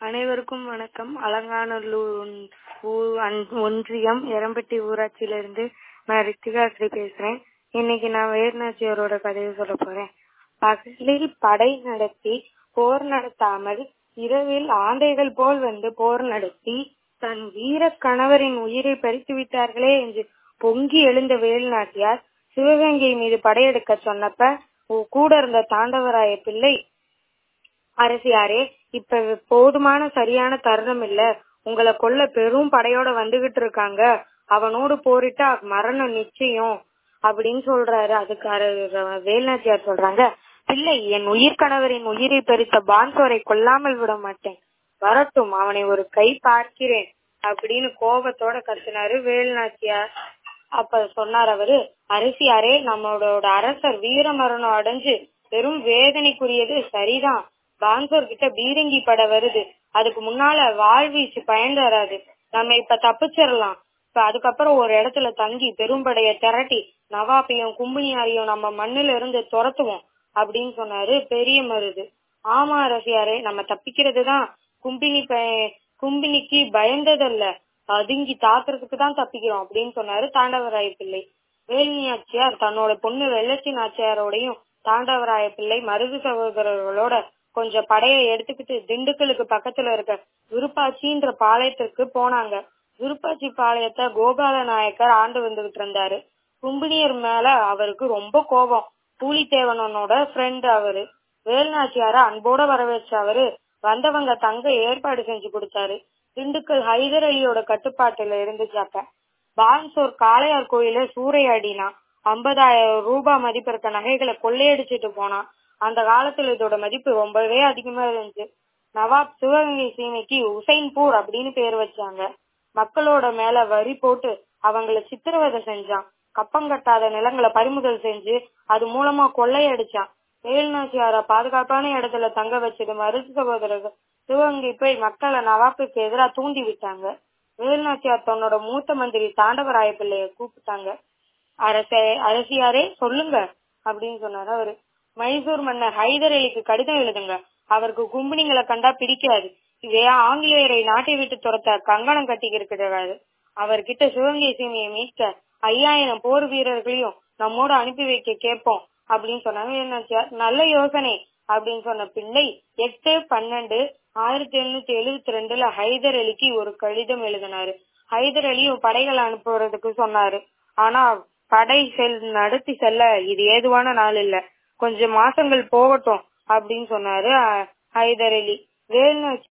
அனைவருக்கும் வணக்கம் Alanganallur one- who- an- ஒன்றியம் எரம்பட்டி ஊராட்சியிலிருந்து நான் ரித்திகாஸ்ரீ பேசுறேன் இன்னைக்கு நான் வேர்நாச்சியாரோட கதையை சொல்ல போறேன் பகலில் படை நடத்தி போர் நடத்தாமல் இரவில் ஆந்தைகள் போல் வந்து போர் நடத்தி தன் வீர கணவரின் உயிரை பறித்து விட்டார்களே என்று பொங்கி எழுந்த வேலுநாச்சியார் சிவகங்கை மீது படையெடுக்க சொன்னப்ப உ- கூட இருந்த தாண்டவராய பிள்ளை அரசியாரே இப்ப போதுமான சரியான தருணம் இல்ல உங்களை கொல்ல பெரும் படையோட வந்துகிட்டு இருக்காங்க அவனோடு போரிட்டா மரணம் நிச்சயம் அப்படின்னு சொல்றாரு அதுக்கு அர- வேலுநாச்சியார் சொல்றாங்க பிள்ளை என் உயிர் கணவரின் உயிரை பறித்த பான்சோரை கொல்லாமல் விட மாட்டேன் வரட்டும் அவனை ஒரு கை பார்க்கிறேன் அப்படின்னு கோபத்தோட கத்துனாரு வேலுநாச்சியார் அப்ப சொன்னார் அவரு அரசியாரே நம்மளோட அரசர் வீர மரணம் அடைஞ்சு பெரும் வேதனைக்குரியது சரிதான் பான்சோர் கிட்ட பீரங்கி படை வருது அதுக்கு முன்னால வாள் வீச்சு பயந்து வராது நம்ம இப்ப தப்பிச்சிடலாம் இப்ப அதுக்கப்புறம் ஒரு இடத்துல தங்கி பெரும்படைய திரட்டி நவாப்பையும் கும்பினியாரையும் நம்ம மண்ணுல இருந்து துரத்துவோம் அப்படின்னு சொன்னாரு பெரிய மருது ஆமா அரசியாரே நம்ம தப்பிக்கிறது தான் கும்பினி ப- கும்பினிக்கு பயந்ததல்ல அதுங்கி தாக்குறதுக்கு தான் தப்பிக்கிறோம் அப்படின்னு சொன்னாரு தாண்டவராய பிள்ளை வேலுநாச்சியார் தன்னோட பொண்ணு வெள்ளச்சி நாச்சியாரோடையும் தாண்டவராய பிள்ளை மருது சகோதரர்களோட கொஞ்சம் படைய எடுத்துக்கிட்டு திண்டுக்கலுக்கு பக்கத்துல இருக்க விருப்பாச்சின்ற பாளையத்திற்கு போனாங்க விருப்பாச்சி பாளையத்தை கோபால நாயக்கர் ஆண்டு வந்துகிட்டு இருந்தாரு கும்பினியர் மேல அவருக்கு ரொம்ப கோபம் பூலித்தேவனோட ஃப்ரெண்ட் அவரு வேலுநாச்சியார அன்போட வரவேற்ற அவரு வந்தவங்க தங்க ஏற்பாடு செஞ்சு கொடுத்தாரு திண்டுக்கல் ஹைதர் அலியோட கட்டுப்பாட்டுல இருந்துச்சாப்ப பான்சோர் காளையார் கோயில சூறையாடினான் ஐம்பதாயிரம் ரூபாய் மதிப்பு இருக்க நகைகளை கொள்ளையடிச்சிட்டு போனான் அந்த காலத்துல இதோட மதிப்பு ரொம்பவே அதிகமா இருந்துச்சு நவாப் சிவகங்கை சீமைக்கு உசைன்பூர் அப்படின்னு பேர் வச்சாங்க மக்களோட மேல வரி போட்டு அவங்கள சித்திரவதை செஞ்சான் கப்பம் கட்டாத நிலங்களை பறிமுதல் செஞ்சு அது மூலமா கொள்ளையடிச்சான் வேலுநாச்சியார பாதுகாப்பான இடத்துல தங்க வச்சது மருது சகோதரர்கள் சிவகங்கை போய் மக்களை நவாப்புக்கு எதிரா தூண்டி விட்டாங்க வேலுநாச்சியார் தன்னோட மூத்த மந்திரி தாண்டவராய பிள்ளைய கூப்பிட்டாங்க அரசே அரசியாரே சொல்லுங்க அப்படின்னு சொன்னாரு அவரு மைசூர் மன்னர் ஹைதர் அலிக்கு கடிதம் எழுதுங்க அவருக்கு கும்பினிங்களை கண்டா பிடிக்காது இதே ஆங்கிலேயரை நாட்டை விட்டு துரத்த கங்கணம் கட்டி இருக்கிறாரு அவர்கிட்ட சிவகங்கை சீமையை மீட்க ஐயாயிரம் போர் வீரர்களையும் நம்மோட அனுப்பி வைக்க கேட்போம் அப்படின்னு சொன்னாங்க என்னாச்சியார் நல்ல யோசனை அப்படின்னு சொன்ன பிள்ளை எட்டு பன்னெண்டு ஆயிரத்தி எழுநூத்தி எழுபத்தி ரெண்டுல ஹைதர் அலிக்கு ஒரு கடிதம் எழுதினாரு ஹைதர் அலியும் படைகளை அனுப்புறதுக்கு சொன்னாரு ஆனா படை செல் நடத்தி செல்ல இது ஏதுவான நாள் இல்ல கொஞ்சம் மாசங்கள் போகட்டும் அப்படின்னு சொன்னாரு அஹ், ஹைதர் அலி வேலுநாச்சி